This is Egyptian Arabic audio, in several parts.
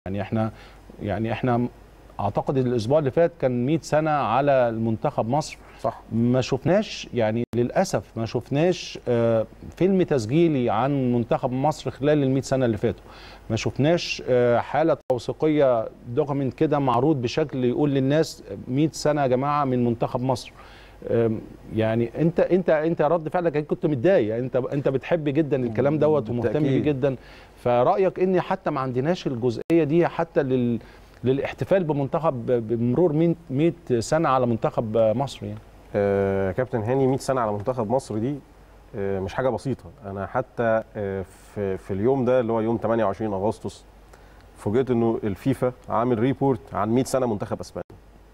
يعني احنا يعني احنا اعتقد الاسبوع اللي فات كان 100 سنه على المنتخب مصر صح ما شفناش يعني للاسف ما شفناش آه، فيلم تسجيلي عن منتخب مصر خلال ال 100 سنه اللي فاتوا ما شفناش آه، حاله توثيقيه دوكيمنت كده معروض بشكل يقول للناس 100 سنه يا جماعه من منتخب مصر آم، يعني انت انت انت رد فعلك أكيد كنت متضايق انت انت بتحب جدا الكلام دوت ومهتم بيه بالتأكيد. جدا فرايك ان حتى ما عندناش الجزئيه دي حتى لل للاحتفال بمنتخب بمرور 100 100 سنه على منتخب مصر يعني آه كابتن هاني 100 سنه على منتخب مصر دي آه مش حاجه بسيطه انا حتى آه في, في اليوم ده اللي هو يوم 28 اغسطس فوجئت انه الفيفا عامل ريبورت عن 100 سنه منتخب اسبانيا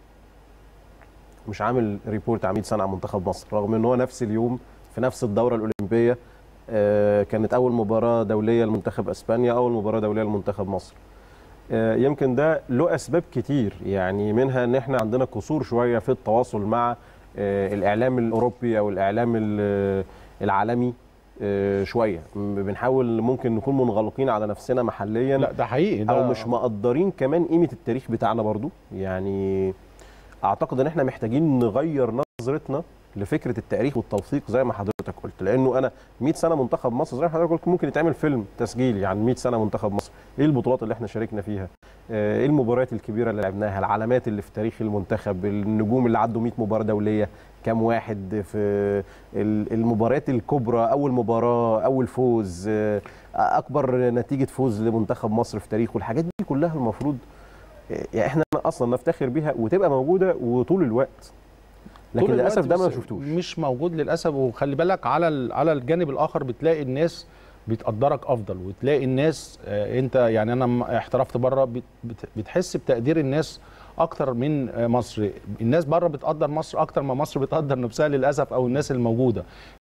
مش عامل ريبورت عن 100 سنه عن منتخب مصر رغم ان هو نفس اليوم في نفس الدوره الاولمبيه آه كانت اول مباراه دوليه لمنتخب اسبانيا اول مباراه دوليه لمنتخب مصر آه، يمكن ده له اسباب كتير يعني منها ان احنا عندنا قصور شويه في التواصل مع آه، الاعلام الاوروبي او الاعلام ال- العالمي آه، شويه م- بنحاول ممكن نكون منغلقين على نفسنا محليا لا ده حقيقي ده او مش مقدرين كمان قيمه التاريخ بتاعنا برضو يعني اعتقد ان احنا محتاجين نغير نظرتنا لفكره التاريخ والتوثيق زي ما حضرتك قلت لانه انا 100 سنه منتخب مصر زي ما حضرتك قلت ممكن يتعمل فيلم تسجيلي عن 100 سنه منتخب مصر ايه البطولات اللي احنا شاركنا فيها آه، ايه المباريات الكبيره اللي لعبناها العلامات اللي في تاريخ المنتخب النجوم اللي عدوا 100 مباراه دوليه كام واحد في ال- المباريات الكبرى اول مباراه اول فوز آه، اكبر نتيجه فوز لمنتخب مصر في تاريخه الحاجات دي كلها المفروض يعني احنا اصلا نفتخر بيها وتبقى موجوده وطول الوقت لكن طول الوقت للاسف ده ما بس شفتوش مش موجود للاسف وخلي بالك على ال- على الجانب الاخر بتلاقي الناس بتقدرك افضل وتلاقي الناس آه، انت يعني انا لما احترفت بره بت- بت- بتحس بتقدير الناس اكتر من آه، مصر الناس بره بتقدر مصر اكتر ما مصر بتقدر نفسها للاسف او الناس الموجوده